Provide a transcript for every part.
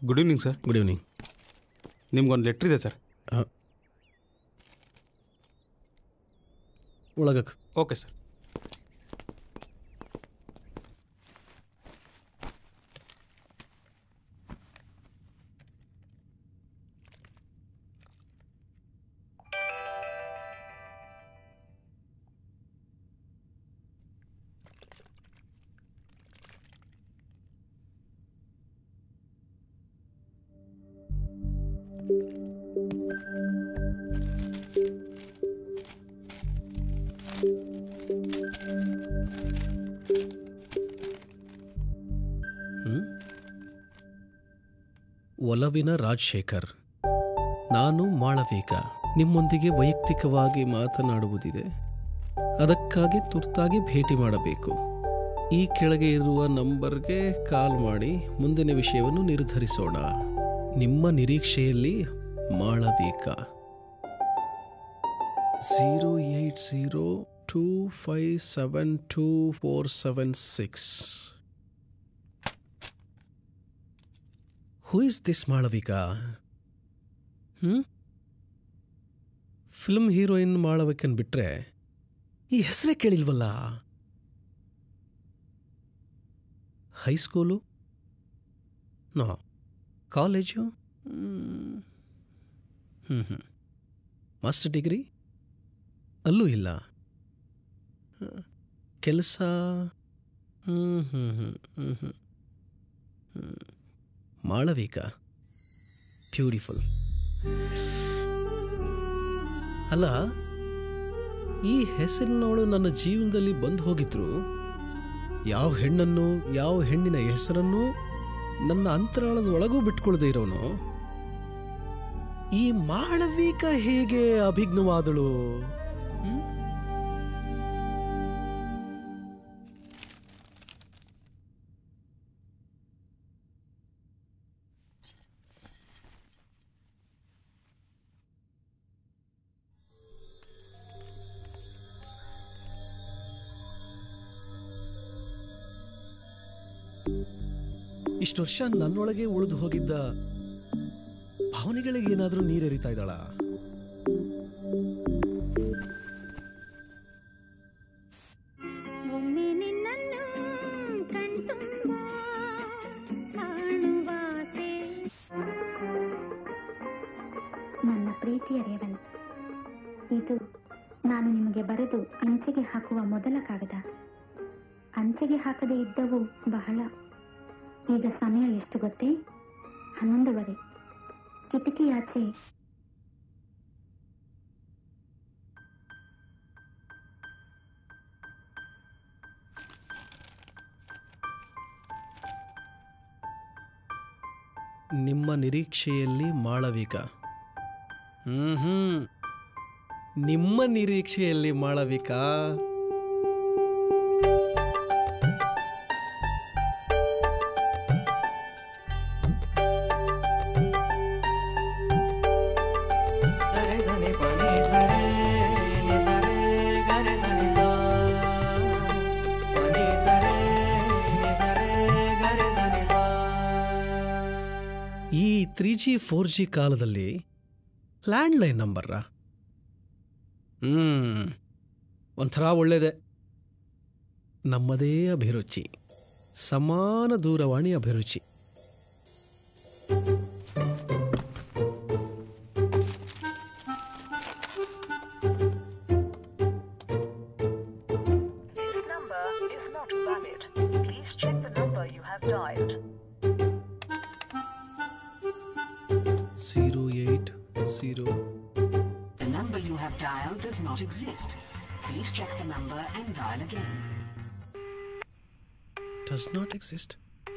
Good evening sir good evening ನಿಮ್ಗೊಂದು letter ಇದೆ sir ಒಳಗಕ್ಕೆ ಓಕೆ ಸರ್ ಒಲವಿನ ರಾಜಶೇಖರ್ ನಾನು ಮಾಳವಿಕ ನಿಮ್ಮೊಂದಿಗೆ ವೈಯಕ್ತಿಕವಾಗಿ ಮಾತನಾಡುವುದಿದೆ ಅದಕ್ಕಾಗಿ ತುರ್ತಾಗಿ ಭೇಟಿ ಮಾಡಬೇಕು ಈ ಕೆಳಗೆ ಇರುವ ನಂಬರ್ಗೆ ಕಾಲ್ ಮಾಡಿ ಮುಂದಿನ ವಿಷಯವನ್ನು ನಿರ್ಧರಿಸೋಣ ನಿಮ್ಮ ನಿರೀಕ್ಷೆಯಲ್ಲಿ Malavika zero eight zero two five seven two four seven six who is this Malavika ಹ್ಞೂ ಫಿಲ್ಮ್ ಹೀರೋಯಿನ್ ಮಾಳವಿಕನ್ ಬಿಟ್ರೆ ಈ ಹೆಸರೇ ಕೇಳಿಲ್ವಲ್ಲ ಹೈಸ್ಕೂಲು ನೋ ಕಾಲೇಜು ಹ್ಞೂ ಹ್ಞೂ ಮಾಸ್ಟರ್ ಡಿಗ್ರಿ ಅಲ್ಲೂ ಇಲ್ಲ ಕೆಲಸ ಹ್ಞೂ ಹ್ಞೂ ಹ್ಞೂ ಹ್ಞೂ ಹ್ಞೂ ಹ್ಞೂ ಮಾಳವಿಕ ಬ್ಯೂಟಿಫುಲ್ ಅಲ್ಲ ಈ ಹೆಸರಿನವಳು ನನ್ನ ಜೀವನದಲ್ಲಿ ಬಂದು ಹೋಗಿದ್ರು ಯಾವ ಹೆಣ್ಣನ್ನು ಯಾವ ಹೆಣ್ಣಿನ ಹೆಸರನ್ನು ನನ್ನ ಅಂತರಾಳದ ಒಳಗೂ ಬಿಟ್ಕೊಳ್ದೇ ಇರೋನು ಈ ಮಾಳವಿಕ ಹೇಗೆ ಅಭಿಜ್ಞವಾದಳು ಹ್ಮ್? ಇಷ್ಟು ವರ್ಷ ನನ್ನೊಳಗೆ ಉಳಿದು ಹೋಗಿದ್ದ ಭಾವನೆಗಳಿಗೆ ಏನಾದರೂ ನೀರೆರಿತಾ ಇದ್ದಾಳ ಒಮ್ಮೆ ನಿನ್ನನ್ನು ಕಣ್ತುಂಬ ಕಾಣುವಾಸೆ ನನ್ನ ಪ್ರೀತಿಯ ರೇವಂತ್ ಇದು ನಾನು ನಿಮಗೆ ಬರೆದು ಅಂಚೆಗೆ ಹಾಕುವ ಮೊದಲ ಕಾಗದ ಅಂಚೆಗೆ ಹಾಕದೇ ಇದ್ದವು ಬಹಳ ಈಗ ಸಮಯ ಎಷ್ಟು ಗೊತ್ತೇ ಹನ್ನೊಂದುವರೆ ಕಿಟಕಿಯಾಚೆ ನಿಮ್ಮ ನಿರೀಕ್ಷೆಯಲ್ಲಿ ಮಾಳವಿಕ ಹ್ಮ್ ಹ್ಮ್ ನಿಮ್ಮ ನಿರೀಕ್ಷೆಯಲ್ಲಿ ಮಾಳವಿಕ ಸರೆ ಸನಿ ಪನಿ ಸರೆ ನಿ ಸರೆ ಗರೆ ಸನಿ ಸಾ ಪನಿ ಸರೆ ನಿ ಸರೆ ಗರೆ ಸನಿ ಸಾ ಈ ತ್ರೀ ಜಿ ಫೋರ್ ಜಿ ಕಾಲದಲ್ಲಿ ಲ್ಯಾಂಡ್ಲೈನ್ ನಂಬರ್ರಾ ಹ್ಮ್ ಒಂಥರ ಒಳ್ಳೆಯದೆ ನಮ್ಮದೇ ಅಭಿರುಚಿ ಸಮಾನ ದೂರವಾಣಿ ಅಭಿರುಚಿ This number is not valid. Please check the number you have dialed. Zero eight zero The number you have dialed does not exist. Please check the number and dial again. does not exist.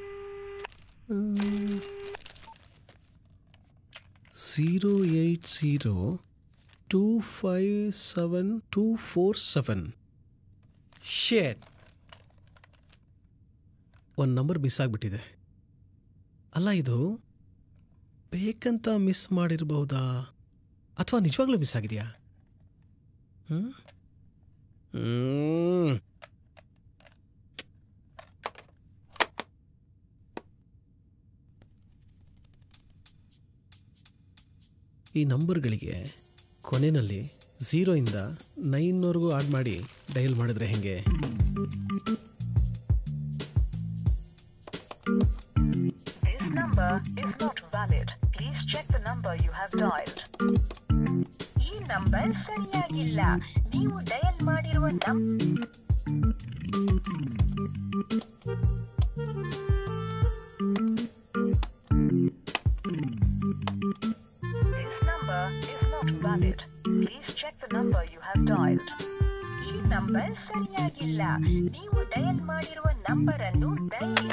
Zero eight zero two five seven two four seven. ಶೇಟ್ ಒಂದು number miss ಆಗಿಬಿಟ್ಟಿದೆ ಅಲ್ಲ ಇದು ಬೇಕಂತ miss ಮಾಡಿರಬಹುದಾ ಅಥವಾ ನಿಜವಾಗ್ಲೂ miss ಆಗಿದೆಯಾ ಹ್ಞೂ ಹ್ಞೂ ಈ ನಂಬರ್ಗಳಿಗೆ ಕೊನೆಯಲ್ಲಿ ಝೀರೋಯಿಂದ ನೈನ್ವರೆಗೂ ಆಡ್ ಮಾಡಿ ಡಯಲ್ ಮಾಡಿದ್ರೆ ಹೆಂಗೆ This number is not valid. Please check the number you have dialed. ಈ ನಂಬರ್ ಸರಿಯಾಗಿಲ್ಲ ನೀವು ಡಯಲ್ ಮಾಡಿರುವ ನಂ This number is not valid. Please check the number you have dialed. ಈ ನಂಬರ್ ಸರಿಯಾಗಿಲ್ಲ ನೀವು ಡಯಲ್ ಮಾಡಿರುವ ನಂಬರ್ ಅನ್ನು ದಯ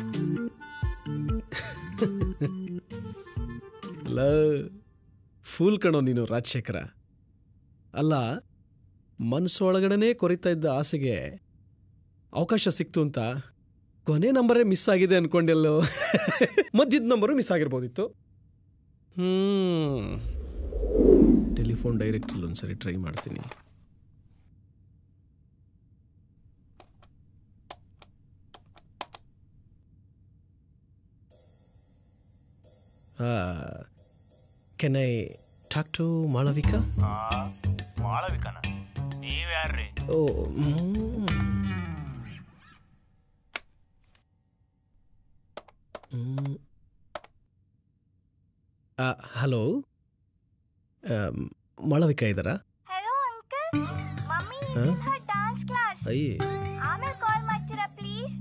ಲ ಫೂಲ್ ಕಣೋ ನೀನು ರಾಜಶೇಖರ ಅಲ್ಲ ಮನಸ್ಸೊಳಗಡೆನೇ ಕೊರಿತಾ ಇದ್ದ ಆಸೆಗೆ ಅವಕಾಶ ಸಿಕ್ತು ಅಂತ ಕೊನೆ ನಂಬರೇ ಮಿಸ್ ಆಗಿದೆ ಅನ್ಕೊಂಡೆಲ್ಲೋ ಮಧ್ಯದ ನಂಬರು ಮಿಸ್ ಆಗಿರ್ಬೋದಿತ್ತು ಹ್ಞೂ ಟೆಲಿಫೋನ್ ಡೈರೆಕ್ಟ್ರಲ್ಲಿ ಒಂದ್ಸರಿ ಟ್ರೈ ಮಾಡ್ತೀನಿ can I talk to Malavika ಮಾಳವಿಕನ ನೀವ್ಯಾರ್ರಿ ಓ ಹಲೋ ಮಾಳವಿಕಾ ಇದ್ದಾರಾ hello uncle mummy Huh? Dance class ಅಯ್ಯೇ ಆಮೇಲೆ ಕಾಲ್ ಮಾಡ್ತೀರಾ ಪ್ಲೀಸ್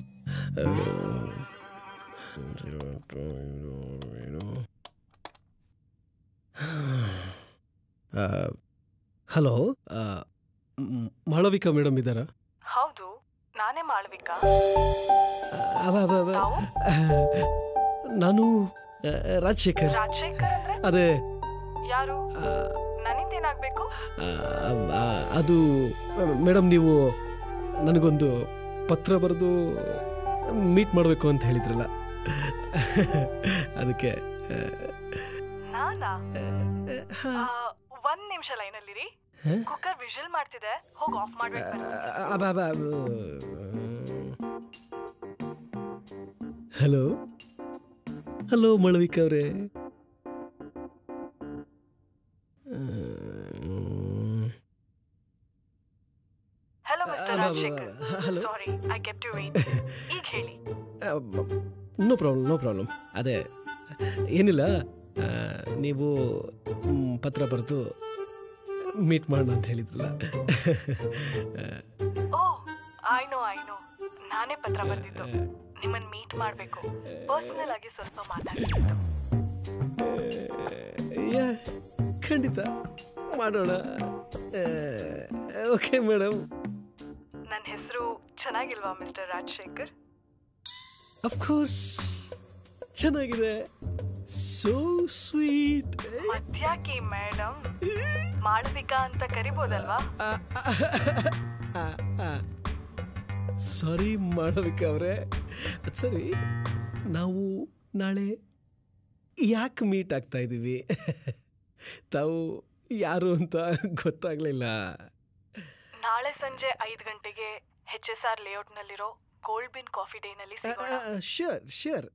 ಹಲೋ ಮಾಳವಿಕಾ ಮೇಡಮ್ ಇದ್ದಾರಾ ಹೌದು ನಾನೇ ಮಾಳವಿಕಾ ಅವ, ಅವ, ಅವ. ನಾನು ಆ, ರಾಜಶೇಖರ್ ರಾಜಶೇಖರ್ ಅಂದ್ರೆ ಅದೇ ಯಾರು ಆ, ನನ್ನಿಂದ ಏನಾಗ್ಬೇಕು ಆ, ಆ, ಅದು ಮೇಡಮ್ ನೀವು ನನಗೊಂದು ಪತ್ರ ಬರೆದು ಮೀಟ್ ಮಾಡಬೇಕು ಅಂತ ಹೇಳಿದ್ರಲ್ಲ ಅದಕ್ಕೆ ಆ, ನಾನಾ ಹಾ, ಆ, ಒಂದ್ ನಿಮಿಷ ಲೈನಲ್ಲಿರಿ ಹ? ಕುಕ್ಕರ್ ವಿಷಲ್ ಮಾಡ್ತಿದೆ ಹೋಗಿ ಆಫ್ ಮಾಡ್ಬೇಕು ಅಬ, ಅಬ, ಅಬ. ಹಲೋ ಹಲೋ ಮಳವಿಕ ಅವರೇ ಹಲೋ ಮಿಸ್ಟರ್ ಅಲ್ಲ, Rajashekar hello. Sorry I kept you wait ಈಗ ಹೇಳಿ ನೋ ಪ್ರಾಬ್ಲಮ್ ನೋ ಪ್ರಾಬ್ಲಮ್ ಅದೇ ಏನಿಲ್ಲ ಆ, ನೀವು ಮ್, ಪತ್ರ ಬರೆದು ಮೀಟ್ ಮಾಡೋಣ ಅಂತ ಹೇಳಿದ್ರಲ್ಲ oh I know I know ನಾನೇ ಪತ್ರ ಬರ್ದಿದ್ದು ನಿಮ್ಮನ್ನ ಮೀಟ್ ಮಾಡ್ಬೇಕು ಪರ್ಸನಲ್ ಆಗಿ ಸ್ವಲ್ಪ ಮಾತಾಡ್ಬೇಕು ಯಾ, ಖಂಡಿತ ಮಾಡೋಣ ಓಕೆ ಮೇಡಮ್ ನನ್ನ ಹೆಸರು ಚೆನ್ನಾಗಿಲ್ವಾ ಮಿಸ್ಟರ್ ರಾಜಶೇಖರ್ ಅಫ್ಕೋರ್ಸ್ ಚೆನ್ನಾಗಿದೆ ಸೋ ಸ್ವೀಟ್ ಮಧ್ಯಾಕಿ ಮೇಡಮ್ ಮಾಳವಿಕಾ ಅಂತ ಕರಿಬೋದಲ್ವಾ ಸಾರಿ ಮಾಡಬೇಕ ಅವ್ರೆ ಅದ್ ಸರಿ ನಾವು ನಾಳೆ ಯಾಕೆ ಮೀಟ್ ಆಗ್ತಾ ಇದ್ದೀವಿ ತಾವು ಯಾರು ಅಂತ ಗೊತ್ತಾಗ್ಲಿಲ್ಲ ನಾಳೆ ಸಂಜೆ ಐದು ಗಂಟೆಗೆ ಎಚ್ ಎಸ್ ಆರ್ ಲೇಔಟ್ನಲ್ಲಿರೋ ಗೋಲ್ಡ್ ಬಿನ್ ಕಾಫಿ ಡೇನಲ್ಲಿ ಸಿಗೋಣ ಶ್ಯೂರ್ ಶ್ಯೂರ್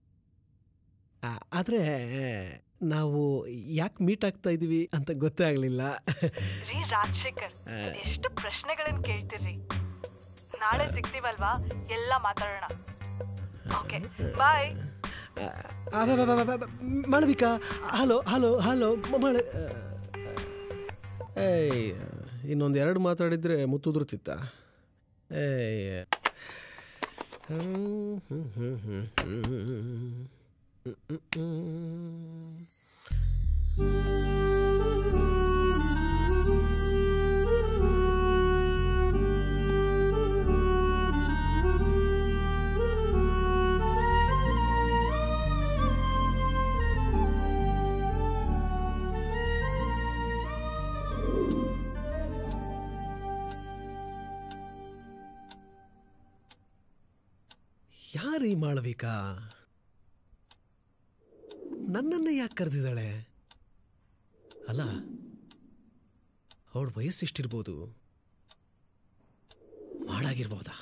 ಆದರೆ ನಾವು ಯಾಕೆ ಮೀಟ್ ಆಗ್ತಾ ಇದ್ದೀವಿ ಅಂತ ಗೊತ್ತೇ ಆಗಲಿಲ್ಲ ರೀ ರಾಜಶೇಖರ್ ಎಷ್ಟು ಪ್ರಶ್ನೆಗಳನ್ನ ಕೇಳ್ತಿರ್ರಿ ನಾಳೆ ಸಿಗ್ತೀವಲ್ವಾ ಎಲ್ಲ ಮಾತಾಡೋಣ okay bye Malavika hello hello hello ಮಳ ಏಯ್ ಇನ್ನೊಂದು ಎರಡು ಮಾತಾಡಿದ್ರೆ ಮುತ್ತುದುರ್ತಿತ್ತ ಏಯ್ ಹ್ಮ್, ಹ್ಮ್, ಹ್ಮ್, ಹ್ಮ್, ಹ್ಮ್, ಹ್ಮ್, ಹ್ಮ್, ಹ್ಮ್. ಯಾರೀ ಮಾಡಬೇಕಾ ನನ್ನನ್ನು ಯಾಕೆ ಕರೆದಿದ್ದಾಳೆ ಅಲ್ಲ ಅವಳ ವಯಸ್ಸು ಎಷ್ಟಿರ್ಬೋದು ಮಾಡಾಗಿರ್ಬೋದಾ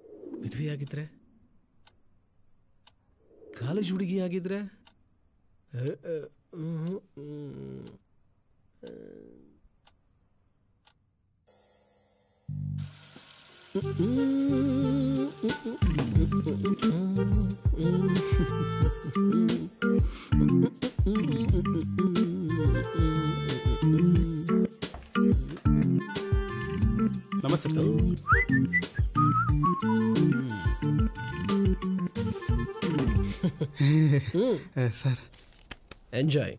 ಮದುವೆಯಾಗಿದ್ರೆ ಕಾಲೇಜ್ ಹುಡುಗಿ ಆಗಿದ್ರೆ ನಮಸ್ತೆ ಸರ್ ಏ, ಸರ್ ಎಂಜಾಯ್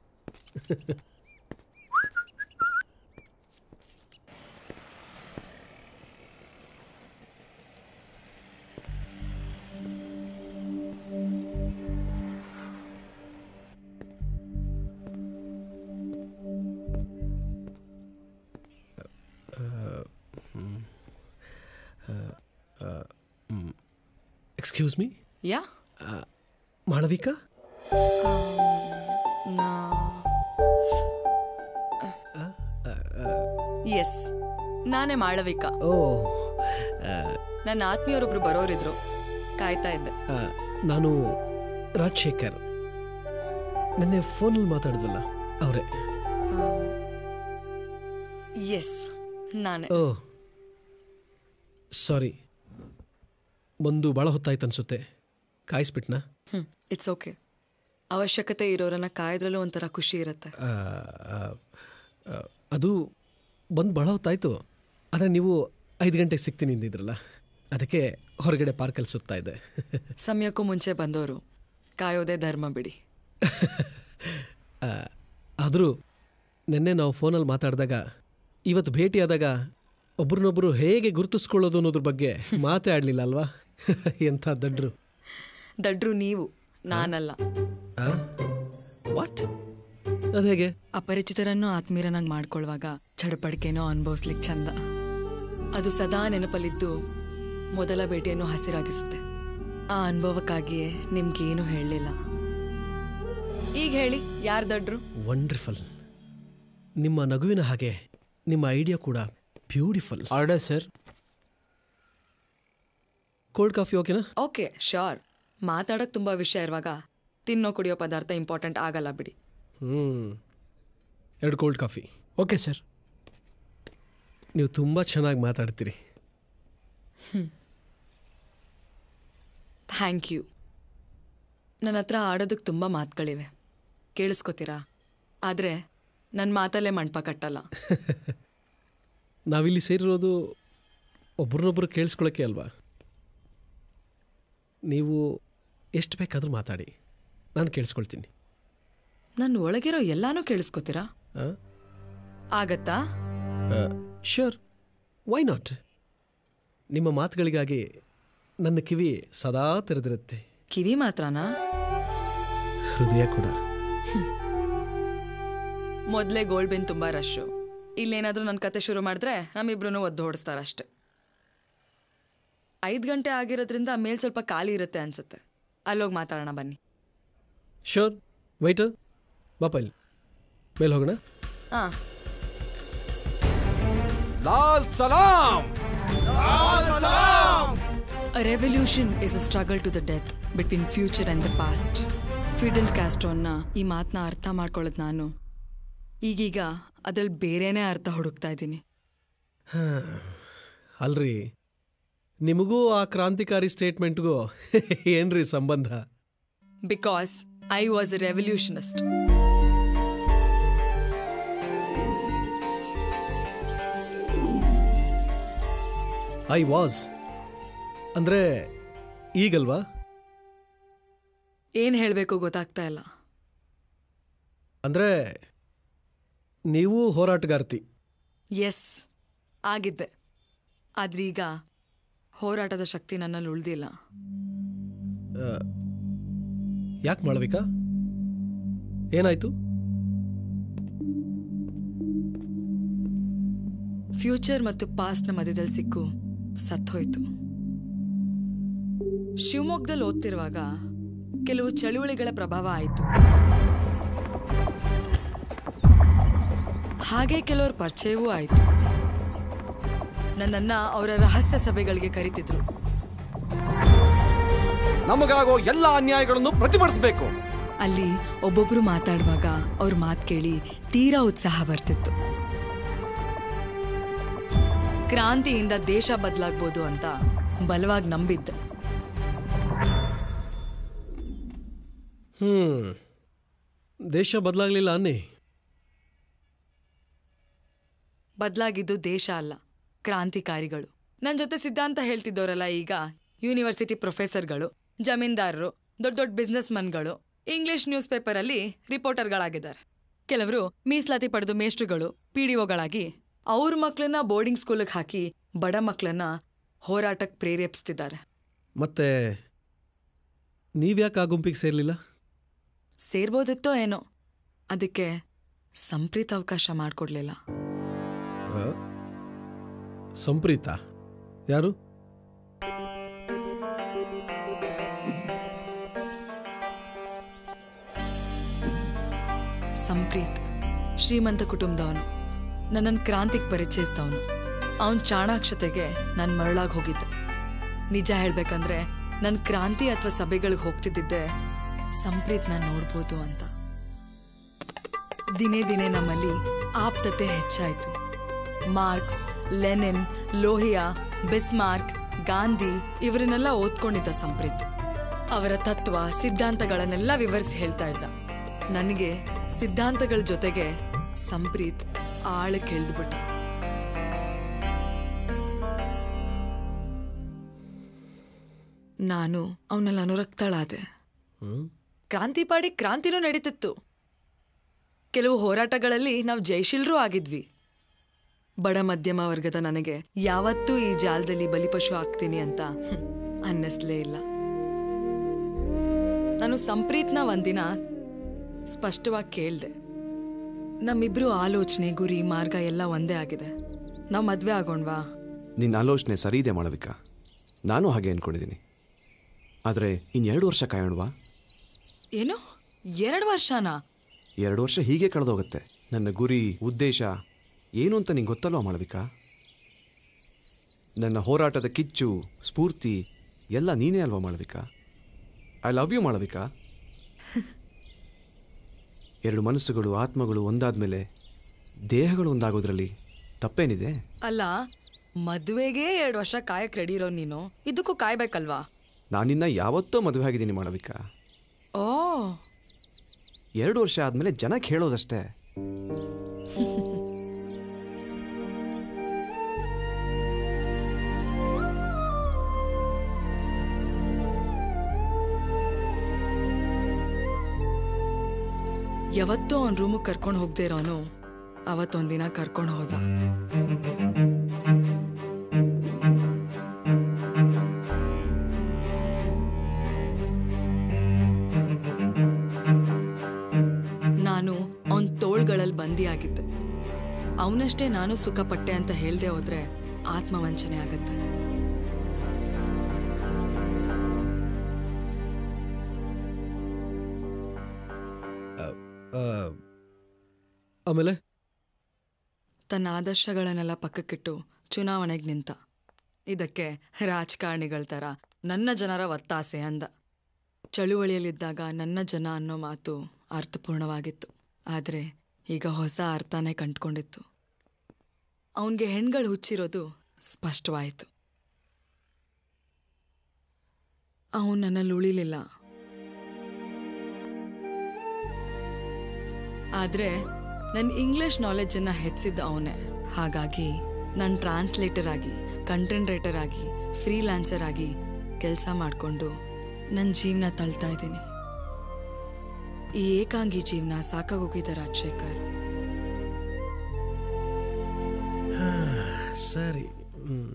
ಎಕ್ಸ್ಕ್ಯೂಸ್ ಮೀ ಯಾ ಮಾಳವಿಕಾ ನಾ ಎಸ್ ನಾನೇ ಮಾಳವಿಕಾ ಓ ನನ್ನ ಆತ್ಮೀಯರೊಬ್ರು ಬರೋರಿದ್ರು ಕಾಯ್ತಾ ಇದ್ದೆ ಆ, ನಾನು ರಾಜಶೇಖರ್ ನಿನ್ನೆ ಫೋನಲ್ಲಿ ಮಾತಾಡಿದ್ವಲ್ಲ ಅವರೇ ಎಸ್ ನಾನೇ ಓ ಸಾರಿ ಬಂದು ಭಾಳ ಹೊತ್ತಾಯ್ತು ಅನ್ಸುತ್ತೆ ಕಾಯಿಸ್ಬಿಟ್ನಾ ಹ್ಮ್ ಇಟ್ಸ್ ಓಕೆ ಅವಶ್ಯಕತೆ ಇರೋರನ್ನ ಕಾಯ್ದ್ರಲ್ಲೂ ಒಂಥರ ಖುಷಿ ಇರುತ್ತೆ ಆ, ಆ, ಆ, ಅದು ಬಂದು ಭಾಳ ಹೊತ್ತಾಯ್ತು ಆದರೆ ನೀವು ಐದು ಗಂಟೆಗೆ ಸಿಗ್ತೀನಿ ಅಂದಿದ್ರಲ್ಲ ಅದಕ್ಕೆ ಹೊರಗಡೆ ಪಾರ್ಕಲ್ಲಿ ಸುತ್ತಾ ಇದ್ದೆ ಸಮಯಕ್ಕೂ ಮುಂಚೆ ಬಂದವರು ಕಾಯೋದೇ ಧರ್ಮ ಬಿಡಿ ಆದರೂ ನಿನ್ನೆ ನಾವು ಫೋನಲ್ಲಿ ಮಾತಾಡಿದಾಗ ಇವತ್ತು ಭೇಟಿಯಾದಾಗ ಒಬ್ರನ್ನೊಬ್ರು ಹೇಗೆ ಗುರುತಿಸ್ಕೊಳ್ಳೋದು ಅನ್ನೋದ್ರ ಬಗ್ಗೆ ಮಾತೇ ಆಡಲಿಲ್ಲ ಅಲ್ವಾ ಎಂಥ ದಡ್ರು ದಡ್ರು ನೀವು ನಾನಲ್ಲ ವಾಟ್ ಅದು ಹೇಗೆ ಅಪರಿಚಿತರನ್ನು ಆತ್ಮೀಯರನ್ನಾಗಿ ಮಾಡ್ಕೊಳ್ಳುವಾಗ ಚಡಪಡಿಕೆನೋ ಅನುಭವಿಸ್ಲಿಕ್ಕೆ ಚಂದ ಅದು ಸದಾ ನೆನಪಲ್ಲಿದ್ದು ಮೊದಲ ಭೇಟಿಯನ್ನು ಹಸಿರಾಗಿಸುತ್ತೆ ಆ ಅನುಭವಕ್ಕಾಗಿಯೇ ನಿಮ್ಗೇನು ಹೇಳಲಿಲ್ಲ ಈಗ ಹೇಳಿ ಯಾರು ದಡ್ರು ವಂಡರ್ಫುಲ್ ನಿಮ್ಮ ನಗುವಿನ ಹಾಗೆ ನಿಮ್ಮ ಐಡಿಯಾ ಕೂಡ beautiful order sir cold coffee ಓಕೆನಾ ಓಕೆ ಶೋರ್ ಮಾತಾಡೋಕೆ ತುಂಬ ವಿಷಯ ಇರುವಾಗ ತಿನ್ನೋ ಕುಡಿಯೋ ಪದಾರ್ಥ ಇಂಪಾರ್ಟೆಂಟ್ ಆಗಲ್ಲ ಬಿಡಿ ಹ್ಞೂ ಎರಡು ಕೋಲ್ಡ್ ಕಾಫಿ ಓಕೆ ಸರ್ ನೀವು ತುಂಬ ಚೆನ್ನಾಗಿ ಮಾತಾಡ್ತೀರಿ ಥ್ಯಾಂಕ್ ಯು ನನ್ನ ಹತ್ರ ಆಡೋದಕ್ಕೆ ತುಂಬ ಮಾತುಗಳಿವೆ ಕೇಳಿಸ್ಕೊತೀರಾ ಆದರೆ ನನ್ನ ಮಾತಲ್ಲೇ ಮಂಟಪ ಕಟ್ಟಲ್ಲ ನಾವಿಲ್ಲಿ ಸೇರಿರೋದು ಒಬ್ರನ್ನೊಬ್ರು ಕೇಳಿಸ್ಕೊಳ್ಳೋಕ್ಕೆ ಅಲ್ವಾ ನೀವು ಎಷ್ಟು ಬೇಕಾದರೂ ಮಾತಾಡಿ ನಾನು ಕೇಳಿಸ್ಕೊಳ್ತೀನಿ ನನ್ನ ಒಳಗಿರೋ ಎಲ್ಲಾನು ಕೇಳಿಸ್ಕೊತೀರಾ ಆಗತ್ತಾ ಶ್ಯೂರ್ ವೈ ನಾಟ್ ನಿಮ್ಮ ಮಾತುಗಳಿಗಾಗಿ ನನ್ನ ಕಿವಿ ಸದಾ ತೆರೆದಿರುತ್ತೆ ಕಿವಿ ಮಾತ್ರನಾ ಹೃದಯ ಕೂಡ ಮೊದಲೇ ಗೋಲ್ಡ್ ಬೆನ್ ತುಂಬ ರಶ್ಶು ಇಲ್ಲೇನಾದರೂ ನನ್ನ ಕತೆ ಶುರು ಮಾಡಿದ್ರೆ ನಮ್ಮಿಬ್ರು ಒದ್ದು ಹೊಡಿಸ್ತಾರಷ್ಟೆ ಐದು ಗಂಟೆ ಆಗಿರೋದ್ರಿಂದ ಮೇಲ್ ಸ್ವಲ್ಪ ಖಾಲಿ ಇರುತ್ತೆ ಅನ್ಸುತ್ತೆ ಅಲ್ಲೋಗಿ ಮಾತಾಡೋಣ ಬನ್ನಿ ಶ್ಯೂರ್ ವೈಟರ್ ಬಾಪ ಇಲ್ಲಿ ಮೇಲೆ ಹೋಗೋಣ ಹಾಂ ಲಾಲ್ ಸಲಾಂ A revolution is a struggle to the death between future and the past. Fidel ಕ್ಯಾಸ್ಟ್ರೋನ್ನ ಈ ಮಾತನ್ನ ಅರ್ಥ ಮಾಡ್ಕೊಳ್ಳೋದು ನಾನು ಈಗೀಗ ಅದ್ರಲ್ಲಿ ಬೇರೆನೇ ಅರ್ಥ ಹುಡುಕ್ತಾ ಇದ್ದೀನಿ ಅಲ್ರಿ ನಿಮಗೂ ಆ ಕ್ರಾಂತಿಕಾರಿ ಸ್ಟೇಟ್ಮೆಂಟ್ಗೂ ಏನ್ರಿ ಸಂಬಂಧ because I was a revolutionist I was ಅಂದರೆ ಈಗಲ್ವಾ ಏನು ಹೇಳಬೇಕು ಗೊತ್ತಾಗ್ತಾ ಇಲ್ಲ ಅಂದರೆ ನೀವು ಹೋರಾಟಗಾರ್ತಿ ಎಸ್ ಆಗಿದ್ದೆ ಆದ್ರೆ ಈಗ ಹೋರಾಟದ ಶಕ್ತಿ ನನ್ನಲ್ಲಿ ಉಳಿದಿಲ್ಲ ಯಾಕೆ ಮಾಡಬೇಕಾ ಏನಾಯ್ತು ಫ್ಯೂಚರ್ ಮತ್ತು ಪಾಸ್ಟ್ನ ಮಧ್ಯದಲ್ಲಿ ಸಿಕ್ಕು ಸತ್ತೋಯ್ತು ಶಿವಮೊಗ್ಗದಲ್ಲಿ ಓದ್ತಿರುವಾಗ ಕೆಲವು ಚಳುವಳಿಗಳ ಪ್ರಭಾವ ಆಯಿತು ಹಾಗೆ ಕೆಲವ್ರ ಪರಿಚಯವೂ ಆಯಿತು ನನ್ನನ್ನ ಅವರ ರಹಸ್ಯ ಸಭೆಗಳಿಗೆ ಕರಿತಿದ್ರು ನಮಗಾಗೋ ಎಲ್ಲ ಅನ್ಯಾಯಗಳನ್ನು ಪ್ರತಿಭಟಿಸಬೇಕು ಅಲ್ಲಿ ಒಬ್ಬೊಬ್ರು ಮಾತಾಡುವಾಗ ಅವ್ರ ಮಾತು ಕೇಳಿ ತೀರಾ ಉತ್ಸಾಹ ಬರ್ತಿತ್ತು ಕ್ರಾಂತಿಯಿಂದ ದೇಶ ಬದಲಾಗ್ಬೋದು ಅಂತ ಬಲವಾಗಿ ನಂಬಿದ್ದೆ ಹ್ಮ್ ದೇಶ ಬದಲಾಗ್ಲಿಲ್ಲ ಅನ್ನಿ ಬದಲಾಗಿದ್ದು ದೇಶ ಅಲ್ಲ ಕ್ರಾಂತಿಕಾರಿಗಳು ನನ್ನ ಜೊತೆ ಸಿದ್ಧಾಂತ ಹೇಳ್ತಿದ್ದವರಲ್ಲ ಈಗ ಯೂನಿವರ್ಸಿಟಿ ಪ್ರೊಫೆಸರ್ಗಳು ಜಮೀನ್ದಾರರು ದೊಡ್ಡ ದೊಡ್ಡ ಬಿಸ್ನೆಸ್ ಮನ್ಗಳು ಇಂಗ್ಲಿಷ್ ನ್ಯೂಸ್ ಪೇಪರಲ್ಲಿ ರಿಪೋರ್ಟರ್ಗಳಾಗಿದ್ದಾರೆ ಕೆಲವರು ಮೀಸಲಾತಿ ಪಡೆದು ಮೇಷ್ಟ್ರುಗಳು ಪಿ ಡಿ ಒಗಳಾಗಿ ಅವ್ರ ಮಕ್ಕಳನ್ನ ಬೋರ್ಡಿಂಗ್ ಸ್ಕೂಲಿಗೆ ಹಾಕಿ ಬಡ ಮಕ್ಕಳನ್ನ ಹೋರಾಟಕ್ಕೆ ಪ್ರೇರೇಪಿಸ್ತಿದ್ದಾರೆ ಮತ್ತೆ ನೀವ್ಯಾಕೆ ಆ ಗುಂಪಿಗೆ ಸೇರ್ಲಿಲ್ಲ ಸೇರ್ಬೋದಿತ್ತೋ ಏನೋ ಅದಕ್ಕೆ ಸಂಪ್ರೀತ್ ಅವಕಾಶ ಮಾಡಿಕೊಡ್ಲಿಲ್ಲ ಆ? ಸಂಪ್ರೀತ ಯಾರು ಸಂಪ್ರೀತ್ ಶ್ರೀಮಂತ ಕುಟುಂಬದವನು ನನ್ನನ್ನು ಕ್ರಾಂತಿಗೆ ಪರಿಚಯಿಸಿದವನು ಅವನ ಚಾಣಾಕ್ಷತೆಗೆ ನಾನು ಮರಳಾಗಿ ಹೋಗಿದ್ದೆ ನಿಜ ಹೇಳ್ಬೇಕಂದ್ರೆ ನನ್ನ ಕ್ರಾಂತಿ ಅಥವಾ ಸಭೆಗಳಿಗೆ ಹೋಗ್ತಿದ್ದಿದ್ದೆ ಸಂಪ್ರೀತ್ನ ನೋಡ್ಬೋದು ಅಂತ ದಿನೇ ದಿನೇ ನಮ್ಮಲ್ಲಿ ಆಪ್ತತೆ ಹೆಚ್ಚಾಯಿತು Marx Lenin Lohia Bismarck Gandhi ಇವರನ್ನೆಲ್ಲ ಓದ್ಕೊಂಡಿದ್ದ ಸಂಪ್ರೀತ್ ಅವರ ತತ್ವ ಸಿದ್ಧಾಂತಗಳನ್ನೆಲ್ಲ ವಿವರಿಸಿ ಹೇಳ್ತಾ ಇದ್ದ ನನಗೆ ಸಿದ್ಧಾಂತಗಳ ಜೊತೆಗೆ ಸಂಪ್ರೀತ್ ಆಳಕ್ಕೆ ಇಳಿದ್ಬಿಟ್ಟ ನಾನು ಅವನಲ್ಲಿ ಅನುರಕ್ತಳಾದೆ ಹ್ಮ್ ಕ್ರಾಂತಿ ಪಾಡಿ ಕ್ರಾಂತಿನೂ ನಡೀತಿತ್ತು ಕೆಲವು ಹೋರಾಟಗಳಲ್ಲಿ ನಾವು ಜಯಶೀಲರೂ ಆಗಿದ್ವಿ ಬಡ ಮಧ್ಯಮ ವರ್ಗದ ನನಗೆ ಯಾವತ್ತೂ ಈ ಜಾಲದಲ್ಲಿ ಬಲಿಪಶು ಆಗ್ತೀನಿ ಅಂತ ಹ್ಮ್, ಅನ್ನಿಸ್ಲೇ ಇಲ್ಲ ನಾನು ಸಂಪ್ರೀತ್ನ ಒಂದಿನ ಸ್ಪಷ್ಟವಾಗಿ ಕೇಳಿದೆ ನಮ್ಮಿಬ್ರು ಆಲೋಚನೆ ಗುರಿ ಮಾರ್ಗ ಎಲ್ಲ ಒಂದೇ ಆಗಿದೆ ನಾವು ಮದ್ವೆ ಆಗೋಣ್ವಾ ನಿನ್ನ ಆಲೋಚನೆ ಸರಿ ಇದೆ ಮಾಳವಿಕ ನಾನು ಹಾಗೆ ಅಂದ್ಕೊಂಡಿದ್ದೀನಿ ಆದರೆ ಇನ್ನೆರಡು ವರ್ಷ ಕಾಯೋಣವಾ ಏನು ಎರಡು ವರ್ಷನಾ ಎರಡು ವರ್ಷ ಹೀಗೆ ಕಳೆದೋಗುತ್ತೆ ನನ್ನ ಗುರಿ ಉದ್ದೇಶ ಏನು ಅಂತ ನಿಂಗೆ ಗೊತ್ತಲ್ವಾ ಮಾಳವಿಕ ನನ್ನ ಹೋರಾಟದ ಕಿಚ್ಚು ಸ್ಫೂರ್ತಿ ಎಲ್ಲ ನೀನೇ ಅಲ್ವಾ Malavika I love you Malavika ಎರಡು ಮನಸ್ಸುಗಳು ಆತ್ಮಗಳು ಒಂದಾದ್ಮೇಲೆ ದೇಹಗಳು ಒಂದಾಗೋದ್ರಲ್ಲಿ ತಪ್ಪೇನಿದೆ ಅಲ್ಲ ಮದುವೆಗೆ ಎರಡು ವರ್ಷ ಕಾಯಕ್ ರೆಡಿ ಇರೋ ನೀನು ಇದಕ್ಕೂ ಕಾಯ್ಬೇಕಲ್ವಾ ನಾನಿನ್ನ ಯಾವತ್ತೋ ಮದುವೆ ಆಗಿದ್ದೀನಿ ಮಾಳವಿಕ ಓ ಎರಡು ವರ್ಷ ಆದಮೇಲೆ ಜನಕ್ಕೆ ಹೇಳೋದಷ್ಟೇ ಯಾವತ್ತೂ ಅವನ ರೂಮಿಗೆ ಕರ್ಕೊಂಡು ಹೋಗದೆ ಇರೋನು ಅವತ್ತೊಂದಿನ ಕರ್ಕೊಂಡು ಹೋದ ನಾನು ಅವನ ತೋಳ್ಗಳಲ್ಲಿ ಬಂದಿಯಾಗಿದ್ದೆ ಅವನಷ್ಟೇ ನಾನು ಸುಖಪಟ್ಟೆ ಅಂತ ಹೇಳ್ದೆ ಹೋದ್ರೆ ಆತ್ಮವಂಚನೆ ಆಗತ್ತೆ ಆ, ಆಮೇಲೆ ತನ್ನ ಆದರ್ಶಗಳನ್ನೆಲ್ಲ ಪಕ್ಕಕ್ಕಿಟ್ಟು ಚುನಾವಣೆಗೆ ನಿಂತ ಇದಕ್ಕೆ ರಾಜಕಾರಣಿಗಳ ಥರ ನನ್ನ ಜನರ ಒತ್ತಾಸೆ ಅಂದ ಚಳುವಳಿಯಲ್ಲಿದ್ದಾಗ ನನ್ನ ಜನ ಅನ್ನೋ ಮಾತು ಅರ್ಥಪೂರ್ಣವಾಗಿತ್ತು ಆದರೆ ಈಗ ಹೊಸ ಅರ್ಥನೇ ಕಂಡ್ಕೊಂಡಿತ್ತು ಅವನಿಗೆ ಹೆಣ್ಗಳು ಹುಚ್ಚಿರೋದು ಸ್ಪಷ್ಟವಾಯಿತು ಅವನು ನನ್ನಲ್ಲಿ ಉಳಿಲಿಲ್ಲ ಆದ್ರೆ ನನ್ನ ಇಂಗ್ಲಿಷ್ ನಾಲೆಜನ್ನು ಹೆಚ್ಚಿದ್ದ ಅವನೇ ಹಾಗಾಗಿ ನಾನು ಟ್ರಾನ್ಸ್ಲೇಟರ್ ಆಗಿ ಕಂಟೆಂಟ್ ರೈಟರ್ ಆಗಿ ಫ್ರೀಲಾನ್ಸರ್ ಆಗಿ ಕೆಲಸ ಮಾಡಿಕೊಂಡು ನನ್ನ ಜೀವನ ತಳ್ತಾ ಇದ್ದೀನಿ ಈ ಏಕಾಂಗಿ ಜೀವನ ಸಾಕಾಗೋಗಿದೆ ರಾಜಶೇಖರ್ ಸರಿ ಹ್ಮ್.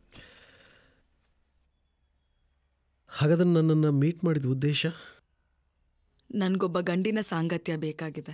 ಹಾಗಾದ್ರೆ ನನ್ನನ್ನು ಮೀಟ್ ಮಾಡಿದ ಉದ್ದೇಶ ನನಗೊಬ್ಬ ಗಂಡಿನ ಸಾಂಗತ್ಯ ಬೇಕಾಗಿದೆ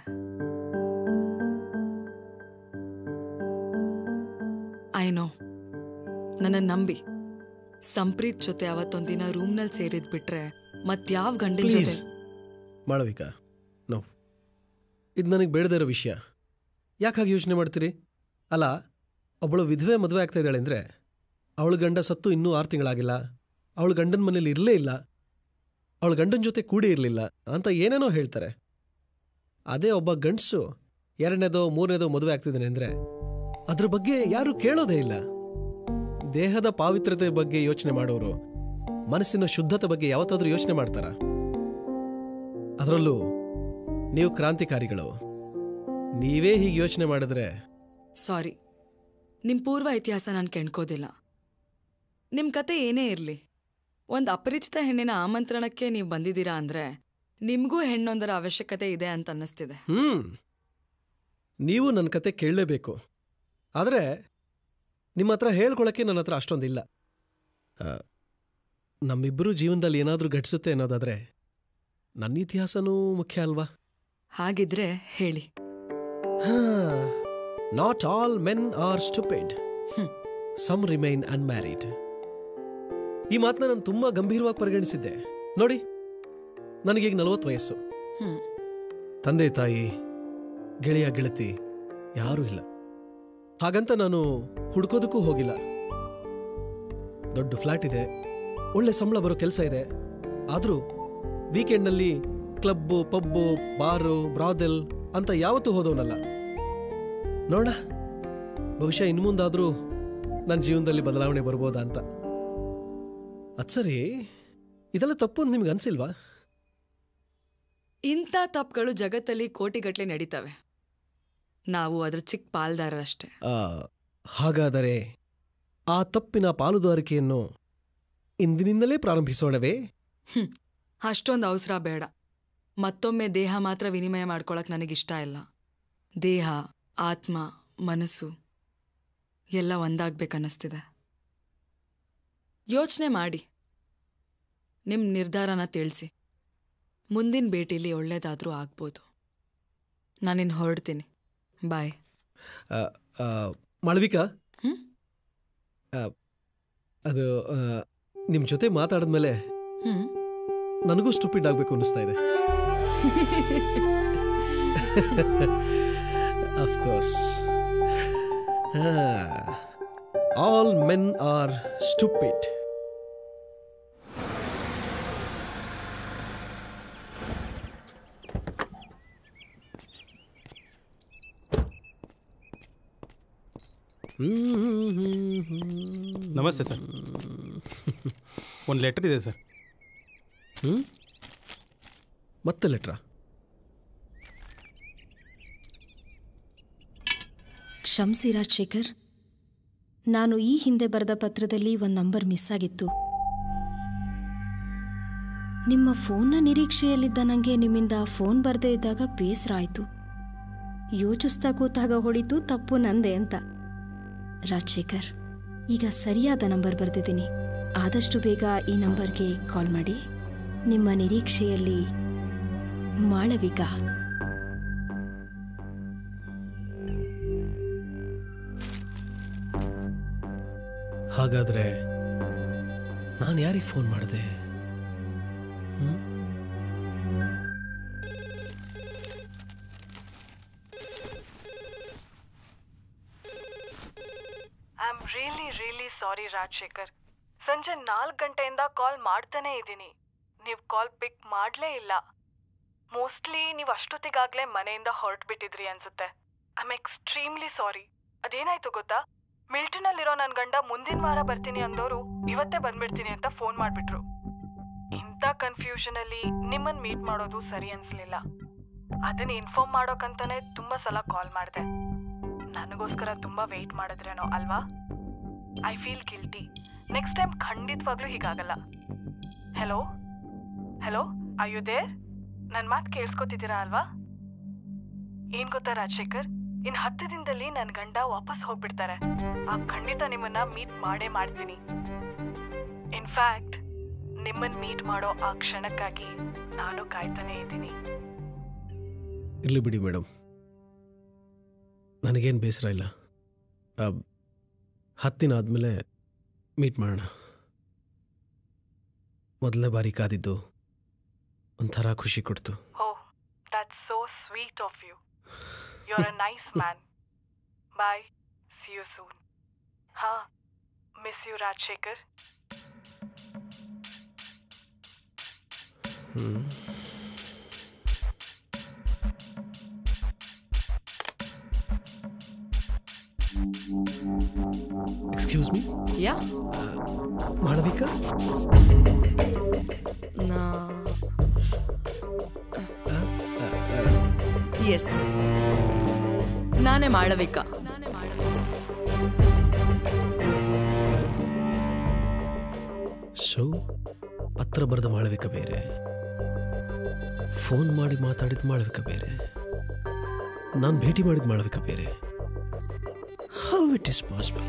ಐ ನೋ ನನ್ನ ನಂಬಿ ಸಂಪ್ರೀತ್ ಜೊತೆ ಅವತ್ತೊಂದಿನ ರೂಮ್ನಲ್ಲಿ ಸೇರಿದ್ ಬಿಟ್ರೆ ಮತ್ಯಾವ ಗಂಡಿನ ಜೊತೆ ಪ್ಲೀಸ್ ಮಾಳವಿಕಾ ನೋ ಇದು ನನಗೆ ಬೇಡದೇ ಇರೋ ವಿಷಯ ಯಾಕೆ ಹಾಗೆ ಯೋಚನೆ ಮಾಡ್ತೀರಿ ಅಲ್ಲ ಒಬ್ಬಳು ವಿಧವೆ ಮದುವೆ ಆಗ್ತಾ ಇದ್ದಾಳೆ ಅಂದರೆ ಅವಳ ಗಂಡ ಸತ್ತು ಇನ್ನೂ ಆರು ತಿಂಗಳಾಗಿಲ್ಲ ಅವಳ ಗಂಡನ ಮನೇಲಿ ಇರಲೇ ಇಲ್ಲ ಅವಳ ಗಂಡನ ಜೊತೆ ಕೂಡಿ ಇರಲಿಲ್ಲ ಅಂತ ಏನೇನೋ ಹೇಳ್ತಾರೆ ಅದೇ ಒಬ್ಬ ಗಂಡಸು ಎರಡನೇದೋ ಮೂರನೇದೋ ಮದುವೆ ಆಗ್ತಿದ್ದಾನೆ ಅಂದರೆ ಅದ್ರ ಬಗ್ಗೆ ಯಾರೂ ಕೇಳೋದೇ ಇಲ್ಲ ದೇಹದ ಪಾವಿತ್ರತೆ ಬಗ್ಗೆ ಯೋಚನೆ ಮಾಡೋರು ಮನಸ್ಸಿನ ಶುದ್ಧತೆ ಬಗ್ಗೆ ಯಾವತ್ತಾದ್ರೂ ಯೋಚನೆ ಮಾಡ್ತಾರ ಅದರಲ್ಲೂ ನೀವು ಕ್ರಾಂತಿಕಾರಿಗಳು ನೀವೇ ಹೀಗೆ ಯೋಚನೆ ಮಾಡಿದ್ರೆ ಸಾರಿ ನಿಮ್ಮ ಪೂರ್ವ ಇತಿಹಾಸ ನಾನು ಕೆಣ್ಕೋದಿಲ್ಲ ನಿಮ್ಮ ಕತೆ ಏನೇ ಇರಲಿ ಒಂದು ಅಪರಿಚಿತ ಹೆಣ್ಣಿನ ಆಮಂತ್ರಣಕ್ಕೆ ನೀವು ಬಂದಿದ್ದೀರಾ ಅಂದರೆ ನಿಮಗೂ ಹೆಣ್ಣೊಂದರ ಅವಶ್ಯಕತೆ ಇದೆ ಅಂತ ಅನ್ನಿಸ್ತಿದೆ ಹ್ಮ್ ನೀವು ನನ್ನ ಕತೆ ಕೇಳಲೇಬೇಕು ಆದರೆ ನಿಮ್ಮ ಹತ್ರ ಹೇಳ್ಕೊಳಕ್ಕೆ ನನ್ನ ಹತ್ರ ಅಷ್ಟೊಂದಿಲ್ಲ ಆ, ನಮ್ಮಿಬ್ಬರು ಜೀವನದಲ್ಲಿ ಏನಾದರೂ ಘಟಿಸುತ್ತೆ ಅನ್ನೋದಾದ್ರೆ ನನ್ನ ಇತಿಹಾಸನೂ ಮುಖ್ಯ ಅಲ್ವಾ ಹಾಗಿದ್ರೆ ಹೇಳಿ not all men are stupid hmm. Some remain unmarried ಈ ಮಾತನ್ನ ನಾನು ತುಂಬಾ ಗಂಭೀರವಾಗಿ ಪರಿಗಣಿಸಿದ್ದೆ ನೋಡಿ ನನಗೀಗ ನಲವತ್ತು ವಯಸ್ಸು ಹ್ಮ್. ತಂದೆ ತಾಯಿ ಗೆಳೆಯ ಗೆಳತಿ ಯಾರೂ ಇಲ್ಲ ಹಾಗಂತ ನಾನು ಹುಡ್ಕೋದಕ್ಕೂ ಹೋಗಿಲ್ಲ ದೊಡ್ಡ ಫ್ಲ್ಯಾಟ್ ಇದೆ ಒಳ್ಳೆ ಸಂಬಳ ಬರೋ ಕೆಲಸ ಇದೆ ಆದರೂ ವೀಕೆಂಡ್ನಲ್ಲಿ ಕ್ಲಬ್ಬು ಪಬ್ಬು ಬಾರು ಬ್ರಾದೆಲ್ ಅಂತ ಯಾವತ್ತೂ ಹೋದವನಲ್ಲ ನೋಡ ಬಹುಶಃ ಇನ್ನು ಮುಂದಾದರೂ ನನ್ನ ಜೀವನದಲ್ಲಿ ಬದಲಾವಣೆ ಬರ್ಬೋದಾ ಅಂತ ಅದ್ ಸರಿ ಇದೆಲ್ಲ ತಪ್ಪು ಅಂತ ನಿಮ್ಗೆ ಅನ್ಸಿಲ್ವಾ ಇಂಥ ತಪ್ಪುಗಳು ಜಗತ್ತಲ್ಲಿ ಕೋಟಿಗಟ್ಟಲೆ ನಡೀತವೆ ನಾವು ಅದ್ರ ಚಿಕ್ಕ ಪಾಲ್ದಾರರಷ್ಟೇ ಆ, ಹಾಗಾದರೆ ಆ ತಪ್ಪಿನ ಪಾಲುದಾರಿಕೆಯನ್ನು ಇಂದಿನಿಂದಲೇ ಪ್ರಾರಂಭಿಸೋಣವೇ ಹ್ಮ್. ಅಷ್ಟೊಂದು ಅವಸರ ಬೇಡ ಮತ್ತೊಮ್ಮೆ ದೇಹ ಮಾತ್ರ ವಿನಿಮಯ ಮಾಡ್ಕೊಳಕ್ ನನಗಿಷ್ಟ ಇಲ್ಲ ದೇಹ ಆತ್ಮ ಮನಸ್ಸು ಎಲ್ಲ ಒಂದಾಗ್ಬೇಕನ್ನಿಸ್ತಿದೆ ಯೋಚನೆ ಮಾಡಿ ನಿಮ್ಮ ನಿರ್ಧಾರನ ತಿಳಿಸಿ ಮುಂದಿನ ಭೇಟಿಲಿ ಒಳ್ಳೇದಾದ್ರೂ ಆಗ್ಬೋದು ನಾನಿನ್ನು ಹೊರಡ್ತೀನಿ ಬಾಯ್ ಆ, ಆ, ಮಾಳವಿಕಾ ಹ್ಮ್? ಆ, ಅದು ನಿಮ್ಮ ಜೊತೆ ಮಾತಾಡಿದ್ಮೇಲೆ ಹ್ಮ್ ನನಗೂ ಸ್ಟುಪಿಡ್ ಆಗಬೇಕು ಅನ್ನಿಸ್ತಾ ಇದೆ of course all men are stupid ನಮಸ್ತೆ ಸರ್ ಒಂದು ಲೆಟರ್ ಇದೆ ಸರ್ ಹ್ಮ್ ಮತ್ತೆ ಲೆಟ್ರಾ ಕ್ಷಮಿಸಿ ರಾಜಶೇಖರ್ ನಾನು ಈ ಹಿಂದೆ ಬರೆದ ಪತ್ರದಲ್ಲಿ ಒಂದು ನಂಬರ್ ಮಿಸ್ ಆಗಿತ್ತು ನಿಮ್ಮ ಫೋನ್ನ ನಿರೀಕ್ಷೆಯಲ್ಲಿದ್ದ ನನಗೆ ನಿಮ್ಮಿಂದ ಫೋನ್ ಬರದೇ ಇದ್ದಾಗ ಬೇಸರ ಆಯಿತು ಯೋಚಿಸ್ತಾ ಕೂತಾಗ ಹೊಡಿತು ತಪ್ಪು ನಂದೆ ಅಂತ ರಾಜಶೇಖರ್ ಈಗ ಸರಿಯಾದ ನಂಬರ್ ಬರೆದಿದ್ದೀನಿ ಆದಷ್ಟು ಬೇಗ ಈ ನಂಬರ್ಗೆ ಕಾಲ್ ಮಾಡಿ ನಿಮ್ಮ ನಿರೀಕ್ಷೆಯಲ್ಲಿ ಮಾಳವಿಕಾ ಹಾಗಾದ್ರೆ ನಾನು ಯಾರಿಗೆ ಫೋನ್ ಮಾಡಿದೆ I am really really sorry Rajashekhar ಸಂಜೆ ನಾಲ್ಕು ಗಂಟೆಯಿಂದ ಕಾಲ್ ಮಾಡ್ತಾನೆ ಇದ್ದೀನಿ ನೀವು ಕಾಲ್ ಪಿಕ್ ಮಾಡಲೇ ಇಲ್ಲ ಮೋಸ್ಟ್ಲಿ ನೀವು ಅಷ್ಟೊತ್ತಿಗಾಗಲೇ ಮನೆಯಿಂದ ಹೊರಟ್ಬಿಟ್ಟಿದ್ರಿ ಅನ್ಸುತ್ತೆ ಐ ಆಮ್ ಎಕ್ಸ್ಟ್ರೀಮ್ಲಿ ಸಾರಿ ಅದೇನಾಯ್ತು ಗೊತ್ತಾ ಮಿಲ್ಟನಲ್ಲಿರೋ ನನ್ನ ಗಂಡ ಮುಂದಿನ ವಾರ ಬರ್ತೀನಿ ಅಂದವರು ಇವತ್ತೇ ಬಂದ್ಬಿಡ್ತೀನಿ ಅಂತ ಫೋನ್ ಮಾಡಿಬಿಟ್ರು ಇಂಥ ಕನ್ಫ್ಯೂಷನಲ್ಲಿ ನಿಮ್ಮನ್ನು ಮೀಟ್ ಮಾಡೋದು ಸರಿ ಅನ್ಸ್ಲಿಲ್ಲ ಅದನ್ನ ಇನ್ಫಾರ್ಮ್ ಮಾಡೋಕ್ಕಂತಾನೆ ತುಂಬ ಸಲ ಕಾಲ್ ಮಾಡಿದೆ ನನಗೋಸ್ಕರ ತುಂಬ ವೆಯ್ಟ್ ಮಾಡಿದ್ರೇನೋ ಅಲ್ವಾ I feel guilty next time ಖಂಡಿತವಾಗ್ಲೂ ಹೀಗಾಗಲ್ಲ ಹೆಲೋ ಹೆಲೋ ಅಯ್ಯೋ ದೇರ್ ನನ್ನ ಮಾತು ಕೇಳಿಸ್ಕೊತಿದ್ದೀರಾ ಅಲ್ವಾ ಏನ್ ಗೊತ್ತಾ ರಾಜಶೇಖರ್ ಇನ್ನು ಹತ್ತು ದಿನದಲ್ಲಿ ನನ್ನ ಗಂಡ ವಾಪಸ್ ಹೋಗ್ಬಿಡ್ತಾರೆ ಆ ಖಂಡಿತ ನಿಮ್ಮನ್ನ ಮೀಟ್ ಮಾಡೇ ಮಾಡ್ತೀನಿ ಇನ್ಫ್ಯಾಕ್ಟ್ ನಿಮ್ಮನ್ನ ಮೀಟ್ ಮಾಡೋ ಆ ಕ್ಷಣಕ್ಕಾಗಿ ನಾನು ಕಾಯ್ತಾನೆ ಇದ್ದೀನಿ ಇರಲಿ ಬಿಡಿ ಮೇಡಮ್ ನನಗೇನು ಬೇಸರ ಇಲ್ಲ ಆ, ಹತ್ತು ದಿನ ಆದಮೇಲೆ ಮೀಟ್ ಮಾಡೋಣ ಮೊದಲನೇ ಬಾರಿ ಕಾದಿದ್ದು ಒಂಥರ ಖುಷಿ ಕೊಡ್ತು Oh, that's so sweet of you. You're a nice man. Bye. See you soon. Ha. Miss you, Rajshekhar. Excuse me ಯಾ ಮಾಳವಿಕಾ ನಾ ಎಸ್ ನಾನೇ ಮಾಡಬೇಕಾ ನಾನೇ ಸೊ ಪತ್ರ ಬರೆದ ಮಾಳವಿಕ ಬೇರೆ ಫೋನ್ ಮಾಡಿ ಮಾತಾಡಿದ ಮಾಳವಿಕ ಬೇರೆ ನಾನು ಭೇಟಿ ಮಾಡಿದ ಮಾಳವಿಕ ಬೇರೆ ಹೌ ಇಟ್ ಇಸ್ ಪಾಸಿಬಲ್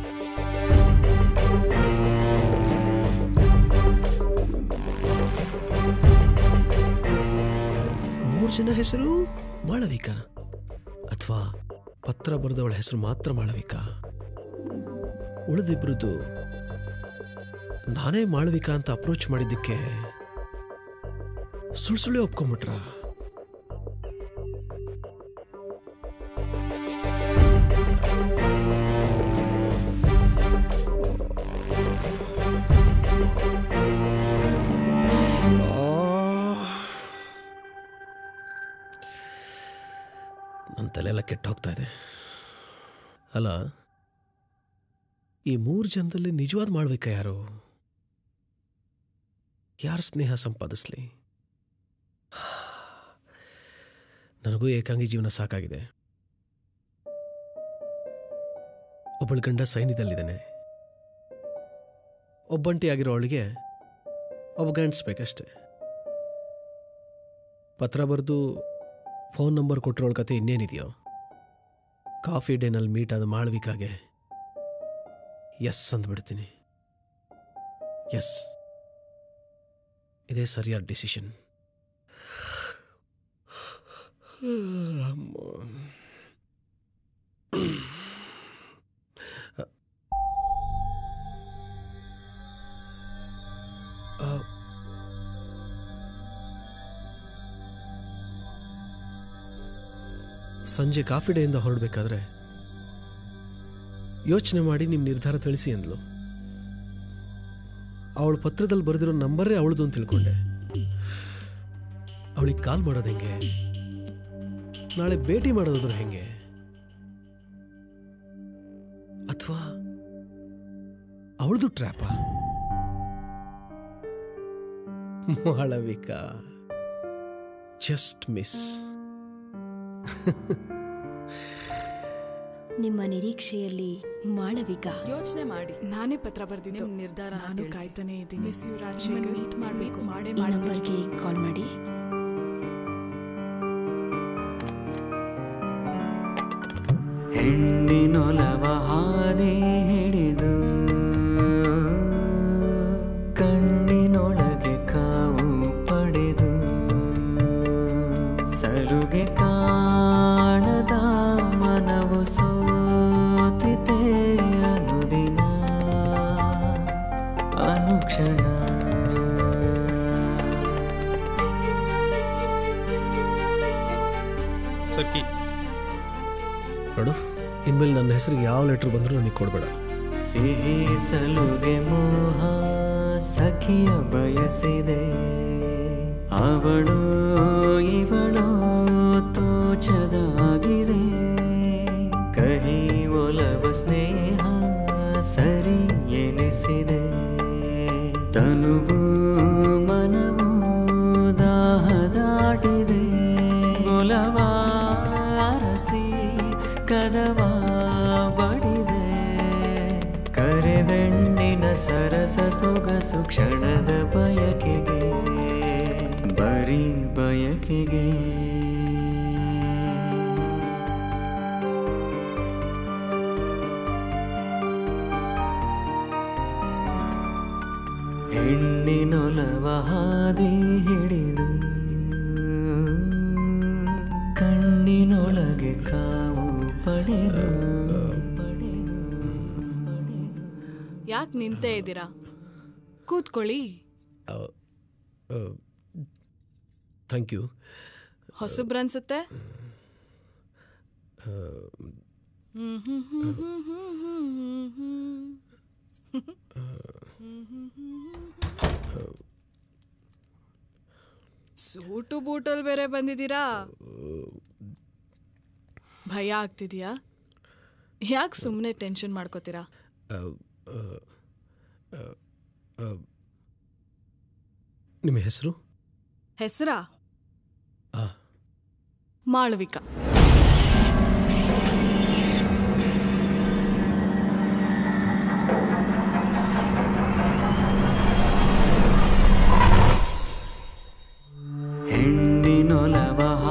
ಮೂರು ಜನ ಹೆಸರು ಮಾಳವಿಕ ಅಥವಾ ಪತ್ರ ಬರೆದವಳ ಹೆಸರು ಮಾತ್ರ ಮಾಳವಿಕ ಉಳಿದಿಬ್ರದ್ದು ನಾನೇ ಮಾಳವಿಕಾ ಅಂತ ಅಪ್ರೋಚ್ ಮಾಡಿದ್ದಕ್ಕೆ ಸುಳ್ಳು ಸುಳ್ಳೆ ಒಪ್ಕೊಂಬಿಟ್ರ ನನ್ನ ತಲೆಯೆಲ್ಲ ಕೆಟ್ಟ ಹೋಗ್ತಾ ಇದೆ ಅಲ್ಲ ಈ ಮೂರು ಜನದಲ್ಲಿ ನಿಜವಾದ ಮಾಡ್ಬೇಕಾ ಯಾರು ಯಾರ ಸ್ನೇಹ ಸಂಪಾದಿಸ್ಲಿ ನನಗೂ ಏಕಾಂಗಿ ಜೀವನ ಸಾಕಾಗಿದೆ ಒಬ್ಬಳ ಗಂಡ ಸೈನ್ಯದಲ್ಲಿದ್ದಾನೆ ಒಬ್ಬಂಟಿ ಆಗಿರೋ ಅವಳಿಗೆ ಒಬ್ಬ ಗಂಡಿಸ್ಬೇಕಷ್ಟೆ ಪತ್ರ ಬರೆದು ಫೋನ್ ನಂಬರ್ ಕೊಟ್ಟಿರೋಳ ಕತೆ ಇನ್ನೇನಿದೆಯೋ ಕಾಫಿ ಡೇನಲ್ಲಿ ಮೀಟ್ ಆದ ಮಾಳವಿಕಾಗೆ ಎಸ್ ಅಂದ್ಬಿಡ್ತೀನಿ ಎಸ್ ಇದೇ ಸರಿಯಾದ ಡಿಸಿಷನ್ ಸಂಜೆ ಕಾಫಿ ಡೇಯಿಂದ ಹೊರಡಬೇಕಾದ್ರೆ ಯೋಚನೆ ಮಾಡಿ ನಿಮ್ಮ ನಿರ್ಧಾರ ತಿಳಿಸಿ ಅಂದ್ಲು ಅವಳ ಪತ್ರದಲ್ಲಿ ಬರೆದಿರೋ ನಂಬರೇ ಅವಳದು ಅಂತ ತಿಳ್ಕೊಂಡೆ ಅವಳಿಗೆ ಕಾಲ್ ಮಾಡೋದು ಹೆಂಗೆ ನಾಳೆ ಭೇಟಿ ಮಾಡೋದಾದ್ರೆ ಹೆಂಗೆ ಅಥವಾ ಅವಳದು ಟ್ರ್ಯಾಪ ಮಾಳವಿಕಾ ಜಸ್ಟ್ ಮಿಸ್ ನಿಮ್ಮ ನಿರೀಕ್ಷೆಯಲ್ಲಿ ಮಾಳವಿಕಾ ಯೋಚನೆ ಮಾಡಿ ನಾನೇ ಪತ್ರ ಬರ್ದಿದ್ದು ನಿಮ್ ನಿರ್ಧಾರ ನಾನು ಕಾಯ್ತಾನೆ ಇದ್ದೀನಿ ಶಿವರಾಜ್ ಮೀಟ್ ಮಾಡ್ಬೇಕು ಮಾಡೇ ಈ ಮಾಡ್ತೀನಿ ನಂಬರ್ಗೆ ಕಾಲ್ ಮಾಡಿ ಹೆಣ್ಣಿನೊಲವ ಹಾದಿ ಹಿಡಿದು ಕಣ್ಣಿನೊಳಗೆ ಕಾವು ಪಡೆದು ಸಲುಗೆ ಕಾಣದ ಮನವು ಸೋತಿತೆ ಅನುದಿನ ಅನುಕ್ಷಣ ಸರ್ ಕಿ ನೋಡು ಇನ್ಮೇಲೆ ನನ್ನ ಹೆಸರಿಗೆ ಯಾವ ಲೆಟ್ರ್ ಬಂದರೂ ನನಗೆ ಕೊಡಬೇಡ ಸಿಹಿ ಸಲುಗೆ ಮೋಹ ಸಖಿಯ ಬಯಸಿದೆ ಅವಳು ಇವಳು ತೋಚದಾಗಿದೆ ಕಹಿ ಒಲವ ಸ್ನೇಹ ಸರಿ ಎನಿಸಿದೆ ತನುವು ಮನವು ದಾಹದಾಟಿದೆ ಒಲವ ಅರಸಿ ಕದವ ಬಡಿದೆ ಕರೆವೆಣ್ಣಿನ ಸರಸ ಸೊಗಸು ಕ್ಷಣದ ಬಯಕೆಗೆ ಬರೀ ಬಯಕೆಗೆ ಹೆಣ್ಣಿನೊಲವ ಹಾದಿ ಹಿಡಿದು ಕಣ್ಣಿನೊಳಗೆ ಕಾವು ಪಡೆದು ಯಾಕೆ ನಿಂತೇ ಇದ್ದೀರಾ ಕೂತ್ಕೊಳ್ಳಿ ಥ್ಯಾಂಕ್ ಯು ಹೊಸಬ್ರನ್ಸುತ್ತೆ ಸೂಟು ಬೂಟಲ್ಲಿ ಬೇರೆ ಬಂದಿದ್ದೀರಾ ಭಯ ಆಗ್ತಿದ್ಯಾ ಯಾಕೆ ಸುಮ್ಮನೆ ಟೆನ್ಷನ್ ಮಾಡ್ಕೋತೀರಾ ಆ, ಆ, ಆ, ಆ, ನಿಮ್ಮ ಹೆಸರು ಹೆಸರಾ ಆ. ಮಾಳವಿಕಾ ಹೆಣ್ಣಿನೊಲವ